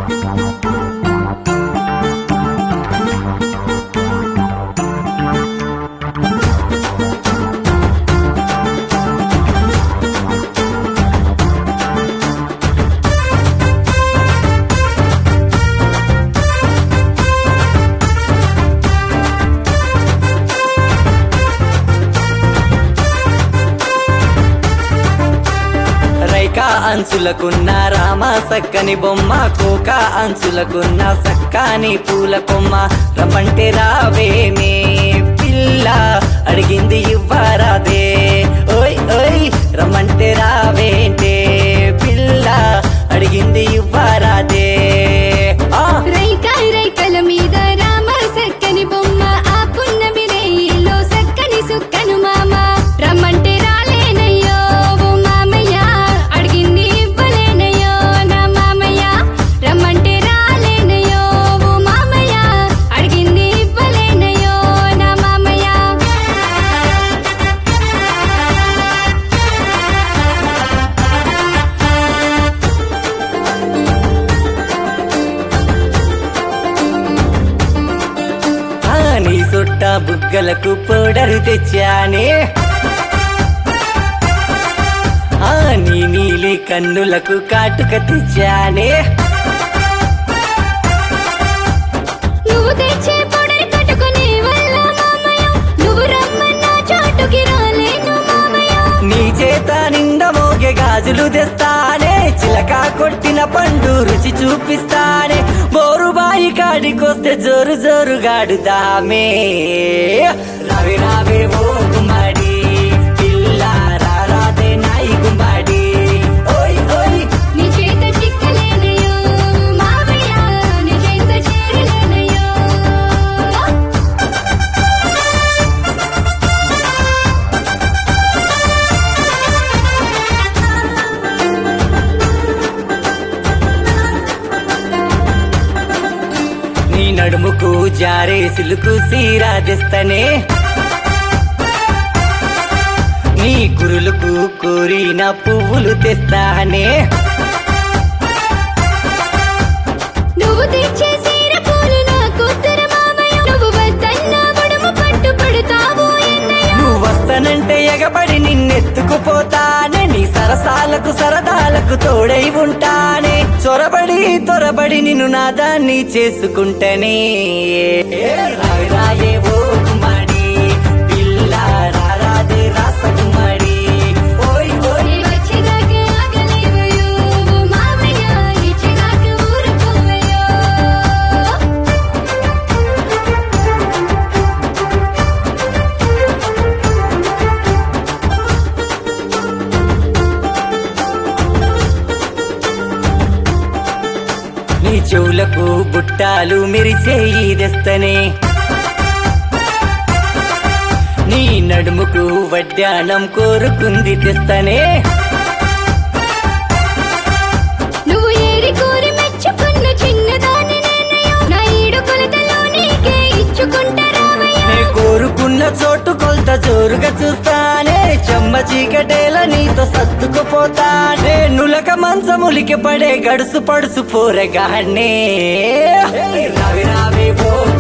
రైకా అంచులకున్న రామ సక్కని బొమ్మ కోక అంచులకున్న సక్కాని పూల కొమ్మ రమ్మంటే రావేమే పిల్ల అడిగింది ఇవ్వరాదే ఓయ్ ఓయ్ రమ్మంటే రావేంటే పిల్ల అడిగింది ఇవ్వరాదే ఆ రైకాయ్ రైకల మీద రామ సక్కని బొమ్మ ఆ పున్నమి రేయిలో సక్కని సుక్కను మామ రమ్మంటే రాలేనయ్యో ఓ మామయ్య అడిగింది ఇవ్వలేనయ్యో నా మామయ్య రమ్మంటే రాలేనయ్యో ఓ మామయ్య అడిగింది ఇవ్వలేనయ్యో నా మామయ్య ఆ, నీ సొట్ట బుగ్గలకు పౌడరు తెచ్చానే ఆ నీ నీలి కన్నులకు కాటుక తెచ్చానే నువ్వు తెచ్చే పొడై కట్టుకునే వల్ల మామయ్య నువ్వు రమ్మన్న చాటుకి రాలేను మామయ్య నీ చేత నిండా మోగే గాజులు తెస్తానే చిలక కొట్టిన పండు రుచి చూపిస్తానే బోరుబాయి కాడికొస్తే జోరు జోరు గాడుదామే రవి రావే ఓ గుమ్మడి పిల్ల రారాదే నాయి గుమ్మడి ఓయ్ ఓయ్ నీ చేత చిక్కలేనయ్యో మావయ్య నీ చేత చేరలేనయ్యో నీ నడుముకు జారే సిలుకు సీరా తెస్తనే నీ కురులకు కోరిన పువ్వులు తెస్తానే నువ్వు తెచ్చే సీర పూలు నా కూతురు మావయ్య నువ్వు వద్దన్న బుడుము పట్టు పడుతావు ఎన్నయ్య నువ్వు వస్తానంటే ఎగబడి నిన్నెత్తుకుపోతానే నీ సరసాలకు సరదాలకు తోడై ఉంటానే చొరబడి తొరబడి నిన్ను నాదాన్ని చేసుకుంటనే రాయి రాయే ఓ గుమ్మడి పిల్ల రారాదే రాసగుమ్మడి ఓయ్ ఓయ్ నీ వచ్చేదాకా ఆగలేవయ్యో ఓ మావయ్య ఇచ్చేదాకా ఊరుకోవయ్యో నీ చెవులకు బుట్టాలు మెరిసేయి తెస్తనే నీ నడుముకు వడ్డానం కోరుకుంది తెస్తనే నువ్వు ఏరి కోరి మెచ్చుకున్న చిన్నదాని నేనయ్యో నా ఈడు కొలతలో నీకే ఇచ్చుకుంటా రావయ్య నే కోరుకున్న చోటు కొలత జోరుగా చూస్తానే చెమ్మ చీకటేల నీతో సర్దుకుపోతానే నులక మంచములికి పడే గడుసు పడుసు పోరగానే రావి రావి ఓ